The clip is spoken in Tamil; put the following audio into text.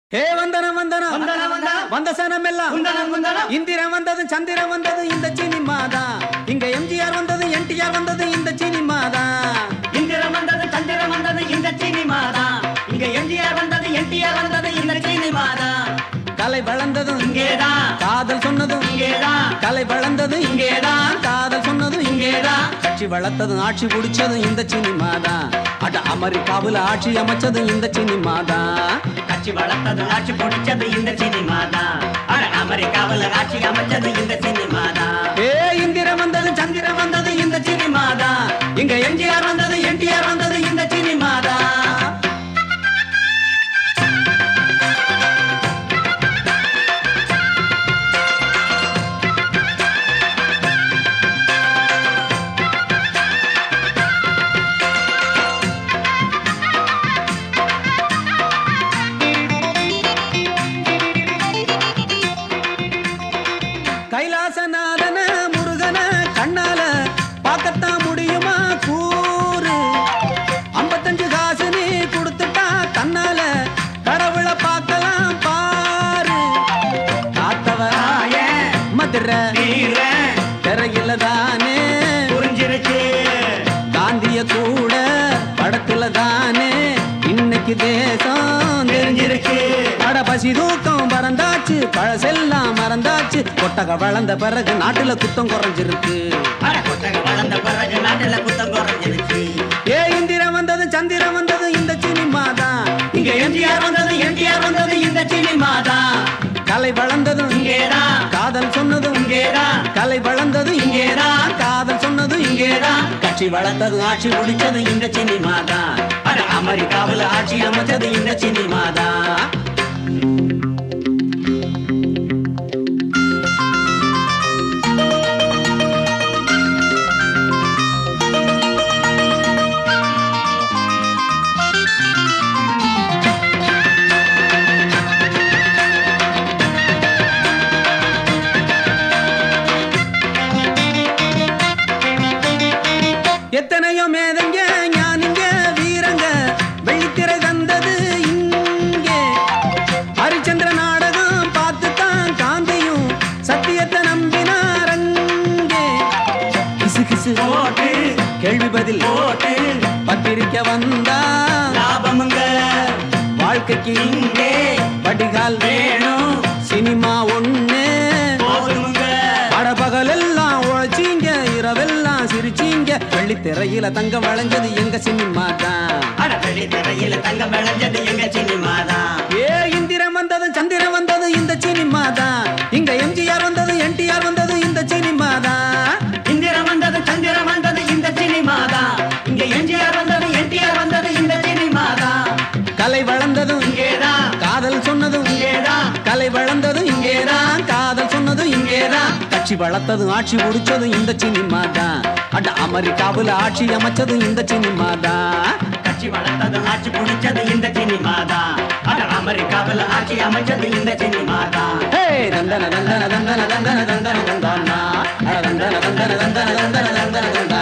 ஹே வந்தனம் வந்தனம் வந்தனம் வந்தனம். வந்த சனம் எல்லாம் குந்தனம் குந்தனம் இந்திரன் வந்தது சந்திரன் வந்தது இந்த சினிமா தான் இங்க எம்ஜிஆர் வந்தது என்டிஆர் வந்தது இந்த சினிமா தான் இந்திரம் வந்தது சந்திரம் வந்தது இந்த சினிமா தான் இங்க எம்ஜிஆர் வந்தது என்டிஆர் வந்தது இந்த சினிமா தான் கலை வளர்ந்ததும் இங்கேதான் காதல் சொன்னதும் இங்கேதான் கலை வளர்ந்தது இங்கேதான் காதல் சொன்னதும் இங்கேதான் கட்சி வளர்த்ததும் ஆட்சி பிடிச்சதும் இந்த சினிமா தான் அட அமெரிக்காவுல ஆட்சி அமைச்சதும் இந்த சினிமா தான் கட்சி வளர்த்தது ஆட்சி பிடிச்சது இந்த சினிமா தான் அட அமெரிக்காவில் ஆட்சி அமைச்சது இந்த சினிமா தான் ஏ இந்திரன் வந்தது சந்திரன் வந்தது இந்த சினிமா தான் இங்க எம்ஜிஆர் வந்தது என்டிஆர் வந்தது இந்த சினிமா தான் கைலாசநாதன முருகன கண்ணால பார்க்கத்தான் முடியுமா கூறு ஐம்பத்தஞ்சு காசு நீ கொடுத்துட்டா தன்னால கடவுளை பார்க்கலாம் பாரு காத்தவ தாயே, மதுரை வீரன், திரையில தானே புரிஞ்சிருச்சு காந்திய கூட படத்துல தானே இன்னைக்கு தேசம் தெரிஞ்சிருக்கு அட பசி தூக்கம் பறந்தாச்சு பழசெல்லாம் மறந்தாச்சு கொட்டக வளர்ந்த பிறகு நாட்டுல குத்தம் குறைஞ்சிருக்கு அட கொட்டகை வளர்ந்த பிறகு நாட்டுல குத்தம் குறைஞ்சிருச்சு ஏ இந்திரன் வந்தது சந்திரன் வந்தது இந்த சினிமா தான் இங்க எம்ஜிஆர் வந்தது என்டிஆர் வந்தது இந்த சினிமா தான் கலை வளர்ந்ததும் இங்கேதான் காதல் சொன்னதும் இங்கேதான் கலை வளர்ந்தது இங்கேதான் காதல் சொன்னது இங்கேதான் கட்சி வளர்த்தது ஆட்சி பிடிச்சது இந்த சினிமா தான் அட அமெரிக்காவில் ஆட்சி அமைச்சது இந்த சினிமா தான் எத்தனையோ மேதங்க ஞானிங்க வீரங்க வெள்ளித்திரை தந்தது இங்கே ஹரிச்சந்திர நாடகம் பார்த்து தான் காந்தியும் சத்தியத்தை நம்பினாரங்கே கிசு கிசு ஓட்டு கேள்வி பதில் ஓட்டு பத்திரிக்கை வந்தா லாபமுங்க வாழ்க்கைக்கு இங்கே வடிகால் வேணும் சினிமா ஒண்ணு போதுமுங்க பகலெல்லாம் உழைச்சீங்க இரவெல்லாம் சிரிச்சீங்க வெள்ளித்திரையில தங்கம் வளைஞ்சது எங்க சினிமா தான் அட வெளி திரையில தங்கம் விளைஞ்சது எங்க சினிமா தான் ஏ இந்திரன் வந்தது சந்திரன் வந்தது இந்த சினிமா தான் இங்க எம்ஜிஆர் வந்தது என்டிஆர் வந்தது இந்த சினிமா தான் இந்திரம் வந்தது சந்திரம் வந்தது இந்த சினிமா தான் இங்க எம்ஜிஆர் வந்தது என்டிஆர் வந்தது இந்த சினிமா தான் கலை வளர்ந்ததும் இங்கேதான் காதல் சொன்னதும் இங்கேதான் கலை வளர்ந்ததும் இங்கேதான் காதல் சொன்னதும் இங்கேதான் கட்சி வளர்த்ததும் ஆட்சி முடிச்சதும் இந்த சினிமா தான் அட அமெரிக்காவுல ஆட்சி அமைச்சதும் இந்த சினிமா தான் கட்சி வளர்த்தது ஆட்சி பிடிச்சது இந்த சினிமா தான் அட அமெரிக்காவில் ஆட்சி அமைச்சது இந்த சினிமா தான் ஹே தந்தன தந்தன தந்தன தந்தன தந்தன தந்தன தந்தன தந்தன தந்தன தந்தன தந்தன தந்தன